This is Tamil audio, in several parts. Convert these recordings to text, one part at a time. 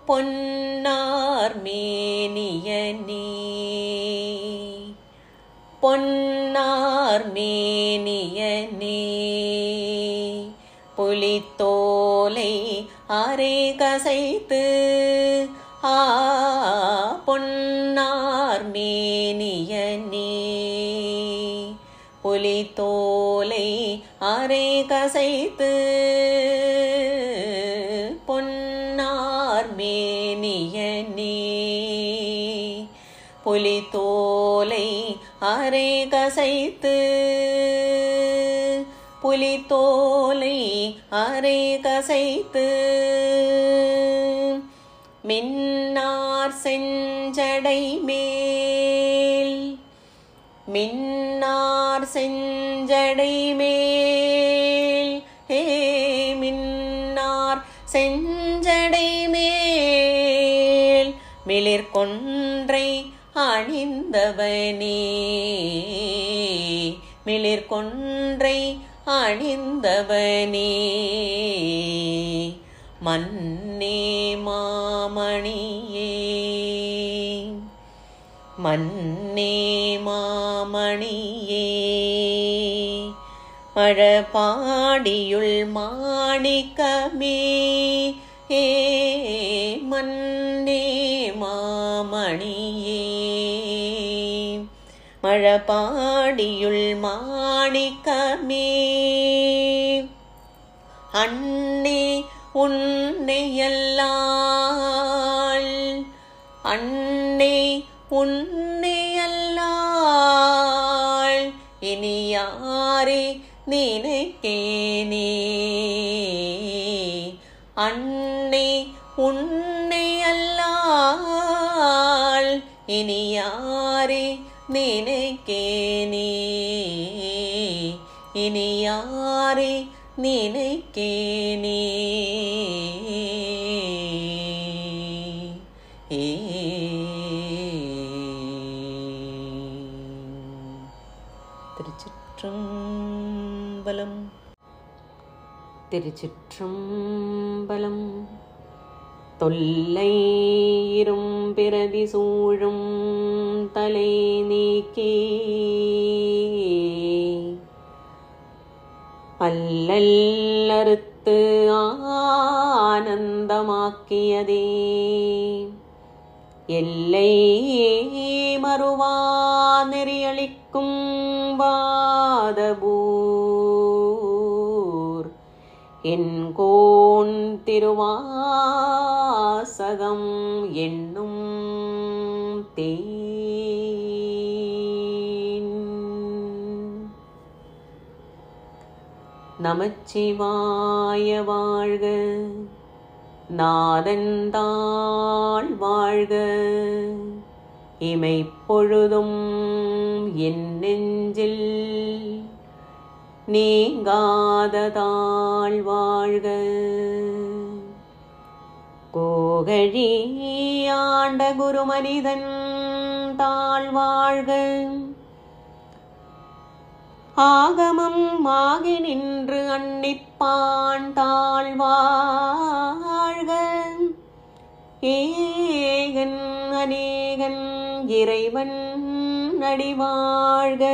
பொன்னார் மேனியனே பொன்னார் மேனியனே புலித்தோலை அரை கசைத்து ஆ பொன்னார் மேனியனே புலித்தோலை அரை கசைத்து பொன்னார் மேனியனே புலித்தோலை அரை கசைத்து புலித்தோலை அரை கசைத்து மின்னார் செஞ்சடை மேல் மின்னார் செஞ்சடை மேல் ஹே மின்னார் செஞ்சடை மேல் மிளிர்கொன்றை அணிந்தவனே மிளிர்கொன்றை அணிந்தவனே மன்னே மாமணியே மன்னே மாமணியே மழபாடியுள் மாணிக்கமே ஏ மன்னே மாமணியே மழபாடியுள் மாணிக்கமே அன்னே உன்னையல்லால் அன்னே உன்னையல்லால் இனி யாரே நினைக்கேனே அன்னை உன்னையல்லால் இனி யாரே நினைக்கேனே இனி யாரே நினைக்கேனே ஏ திருச்சிற்றம்பலம் திருச்சிற்றம்பலம் தொல்லை இரும்பிறவி சூழும் தலை நீக்கி அல்லல்லறுத்து ஆனந்தமாக்கியதே எல்லை மறுவா நெறியளிக்கும் பாதபூர் என் கோன் திருவாசகம் என்னும் தேன் நமச்சிவாய வாழ்க நாதந்தாள் வாழ்க இமைப்பொழுதும் என் நெஞ்சில் நீங்காததாள் வாழ்க கோகழி ஆண்ட குருமனிதன் தாழ் வாழ்க ஆகமம் ஆகி நின்று அன்னிப்பான் தாழ்வாழ்க ஏகன் அநேகன் இறைவன் அடிவாழ்க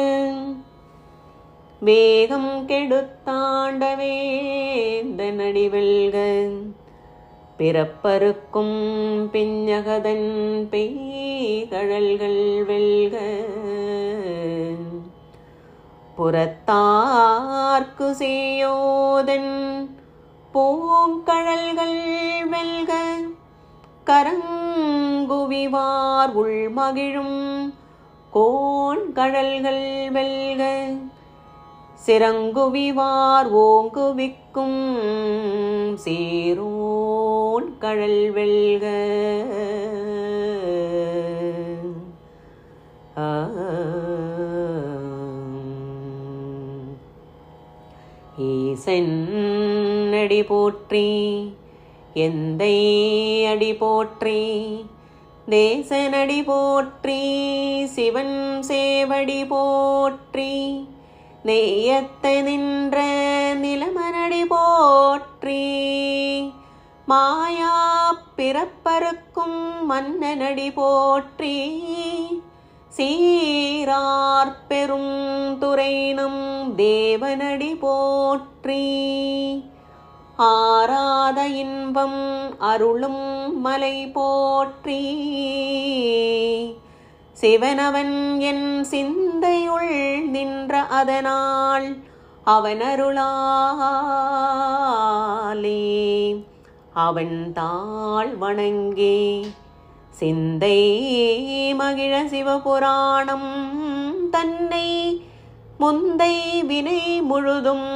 வேகம் கெடுத்தாண்ட வேந்த நடிவெல்க பிறப்பருக்கும் பிஞ்சகதன் பெய்கழல்கள் வெல்க புறத்தார்க்கு சேயோதன் பூங்கழல்கள் வெல்க கரங்குவிவார் உள்மகிழும் கோண்கழல்கள் வெல்க சிறங்குவிவார் ஓங்குவிக்கும் சேரோன் கழல் வெல்க ஈசன்னடி போற்றி எந்தை அடி போற்றி தேசனடி போற்றி சிவன் சேவடி போற்றி நெய்யத்த நின்ற நிலமனடி போற்றி மாயா பிறப்பருக்கும் மன்னனடி போற்றி சீரார் பெரும் துறைனும் தேவனடி போற்றி ஆராத இன்பம் அருளும் மலை போற்றி சிவனவன் என் சிந்தையுள் நின்ற அதனால் அவன் அருளாலே அவன் தாள் வணங்கே சிந்தை மகிழ சிவபுராணம் தன்னை முந்தை வினை முழுதும்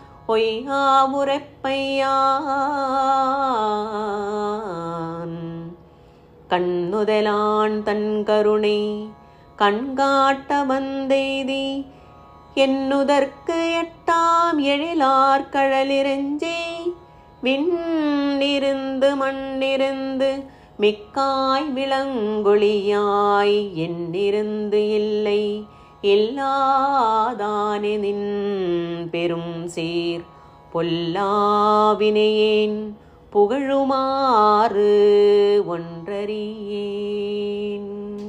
ஒய்யாவுரைப்பையான் கண்ணுதலான் தன் கருணை கண்காட்ட வந்தெய்தி என்னுதற்கு எட்டாம் எழிலார் கழலிரஞ்சே விண்ணிருந்து மண்ணிருந்து மிக்காய் விளங்கொழியாய் என்னிருந்து இல்லை இல்லாதானே நின் பெரும் சீர் பொல்லாவினையேன் புகழுமாறு ஒன்றறியேன்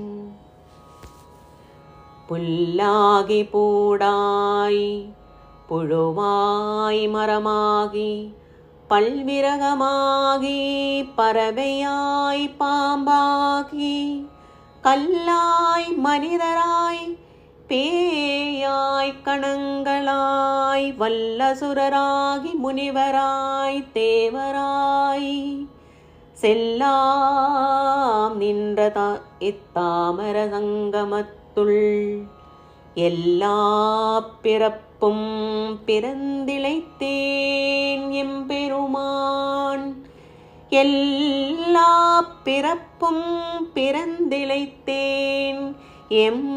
புல்லாகி பூடாய் புழுவாய் மரமாகி பல்விரகமாகி பறவையாய் பாம்பாகி கல்லாய் மனிதராய் பேயாய் கணங்களாய் வல்லசுரராகி முனிவராய் தேவராய் செல்லாம் நின்றதா இத்தாமர சங்கமத்துள் எல்லா பிறப்பும் பிறந்திழைத்தேன் எம்பெருமான் எல்லா பிறப்பும் பிறந்திழைத்தேன் எம்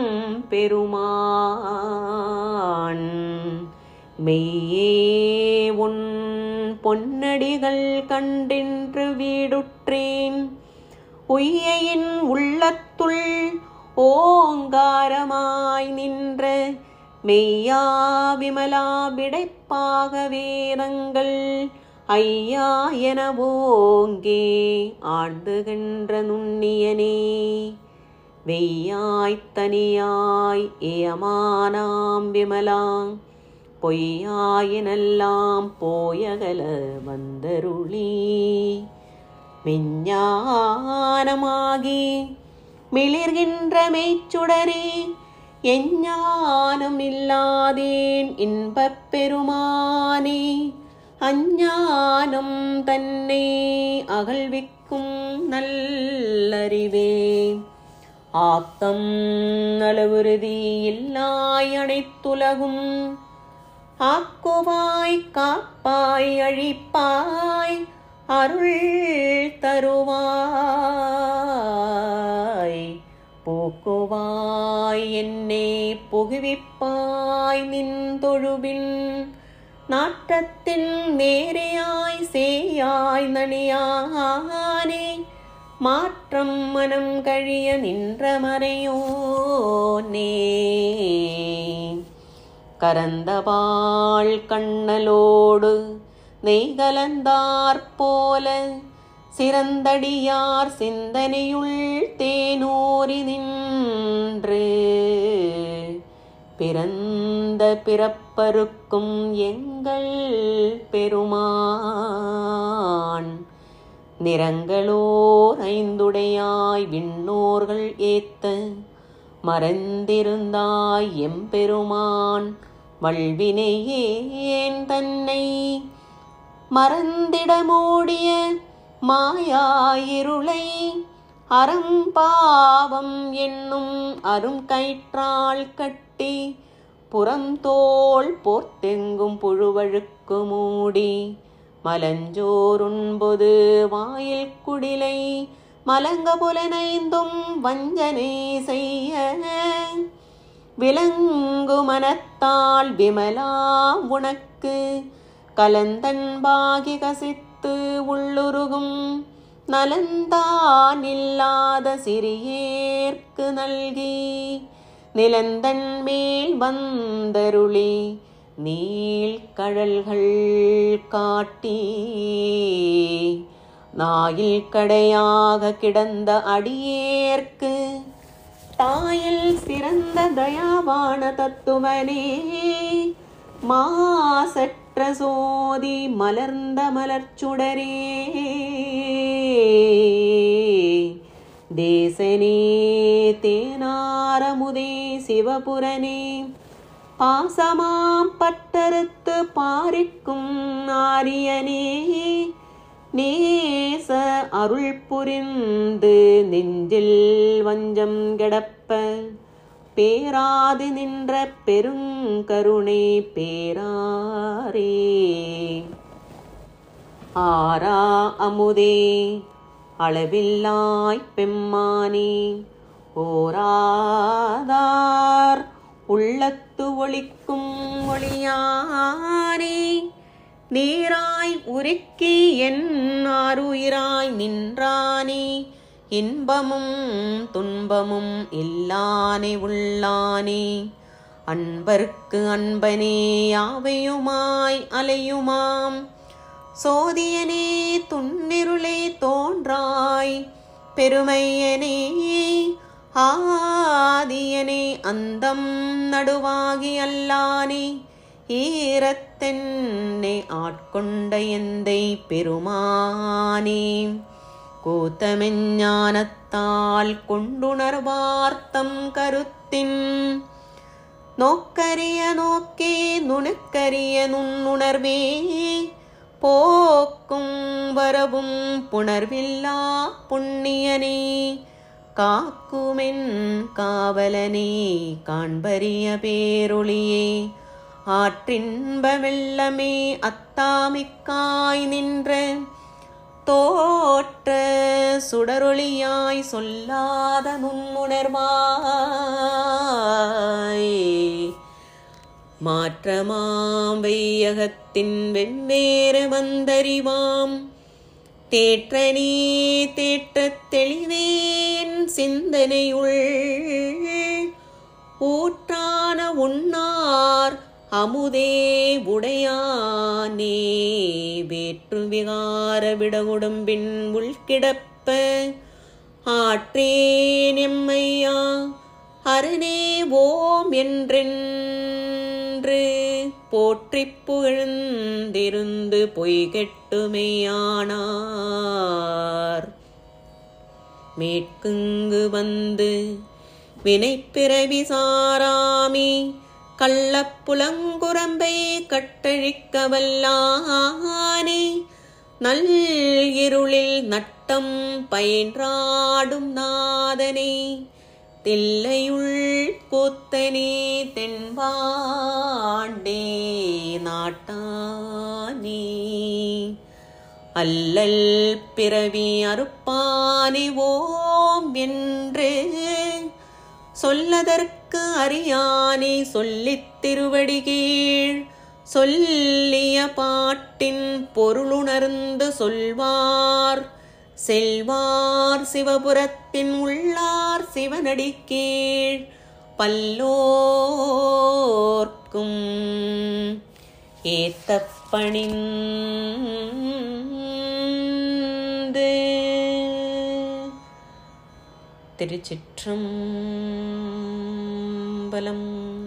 பெருமான் மெய்யே உன் பொன்னடிகள் கண்டின்று வீடுற்றேன் உய்யையின் உள்ளத்துள் ஓங்காரமாய் நின்ற மெய்யா விமலா விடைப்பாக வேதங்கள் ஐயா என ஓங்கே ஆண்டுகின்ற நுண்ணியனே வெய்யாய்த் தனியாய் ஏமானாம் விமலா பொய்யாயினெல்லாம் போயகல வந்தருளி மெஞ்ஞானமாகி மிளிர்கின்ற மெய்ச்சுடரே எஞ்ஞானம் இல்லாதேன் இன்பப் பெருமானே அஞ்ஞானம் தன்னை அகழ்விக்கும் நல்லறிவே ஆக்கம் நலவுறுதி இல்லாய் அனைத்துலகும் ஆக்குவாய் காப்பாய் அழிப்பாய் அருள் தருவாய் போக்குவாய் என்னை புகுவிப்பாய் நின் தொழுவின் நாட்டத்தின் நேரையாய் சேயாய் நனியானே மாற்றம் மனம் கழிய நின்ற மறையோனே கரந்தவாள் கண்ணலோடு நெய் கலந்தாற் போல சிறந்தடியார் சிந்தனையுள் தேனூறி நின்று பிறந்த பிறப்பருக்கும் எங்கள் பெருமான் நிறங்களோர் ஐந்துடையாய் விண்ணோர்கள் ஏத்த மறந்திருந்தாய் எம்பெருமான் வல்வினையேன் தன்னை மறந்திட மூடிய மாயாயிருளை அறம்பாவம் என்னும் அரும் கயிற்றால் கட்டி புறந்தோள் போர்த்தெங்கும் புழுவழுக்கு மூடி மலஞ்சோருண்பொது வாயில் குடிலை மலங்க புலனைந்தும் வஞ்சனை செய்ய விலங்கு மனத்தால் விமலா உனக்கு கலந்தன்பாகி கசித்து உள்ளுருகும் நலந்தான் இல்லாத சிறியேற்கு நல்கி நிலந்தன் மேல் வந்தருளி நீள்கழல்கள் காட்டி நாயில் கடையாக கிடந்த அடியேற்கு தாயில் சிறந்த தயாவான தத்துவனே மாசற்ற சோதி மலர்ந்த மலர்ச்சுடரே தேசனே தேனாரமுதே சிவபுரனே பாசமாம் பட்டறுத்து பாரிக்கும் ஆரியனே நேச அருள் புரிந்து நெஞ்சில் வஞ்சம் கிடப்ப பேராது நின்ற பெருங்கருணை பேராரே ஆரா அமுதே அளவில்லாய் பெம்மானே ஓராதார் உள்ளத்து ஒளிக்கும் ஒளியானே நேராய் உருக்கி என் ஆருயிராய் நின்றானே இன்பமும் துன்பமும் இல்லானே உள்ளானே அன்பர்க்கு அன்பனே யாவையுமாய் அலையுமாம் சோதியனே துன்னிருளே தோன்றாய் பெருமையனே ஆதியனே அந்தம் நடுவாகி அல்லானே ஈரத்தென்னை ஆட்கொண்ட எந்தை பெருமானே கூத்தமெஞ்ஞானத்தால் கொண்டுணர்வார்த்தம் கருத்தின் நோக்கரிய நோக்கே நுணுக்கரிய நுண்ணுணர்வே போக்கும் வரவும் புணர்வில்லா புண்ணியனே காக்குமென் காவலனே காண்பரிய பேரொளியே ஆற்றின்ப வெள்ளமே அத்தாமிக்காய் நின்ற தோற்ற சுடரொளியாய் சொல்லாத நுண்ணுணர்வாய் மாற்றமாம் வையகத்தின் வெவ்வேறு வந்தறிவாம் தேற்ற நீ தேற்றத் தெளிவேன் சிந்தனையுள் ஊற்றான உண்ணார் அமுதே உடையானே வேற்று விகார விடகுடம்பின் உள்கிடப்ப ஆற்றேன் எம்மையா அரணே ஓம் என்றென்று போற்றிப் புகழ்ந்திருந்து பொய்கெட்டுமையானார் மேற்குங்கு வந்து வினைப்பிறவி சாராமி கள்ளப்புலங்குரம்பை கட்டழிக்க வல்லானே நல் இருளில் நட்டம் பயின்றாடும் நாதனே தில்லையுள் கூத்தனே தென்பாண்டே நாட்டானே அல்லல் பிறவி அறுப்பானே ஓம் என்று சொல்லதற்கு அறியானே சொல்லித் திருவடி கீழ் சொல்லிய பாட்டின் பொருளுணர்ந்து சொல்வார் செல்வார் சிவபுரத்தின் உள்ளார் சிவனடி கீழ் பல்லோர்க்கும் ஏத்த பணிந்து திருச்சிற்றம்பலம்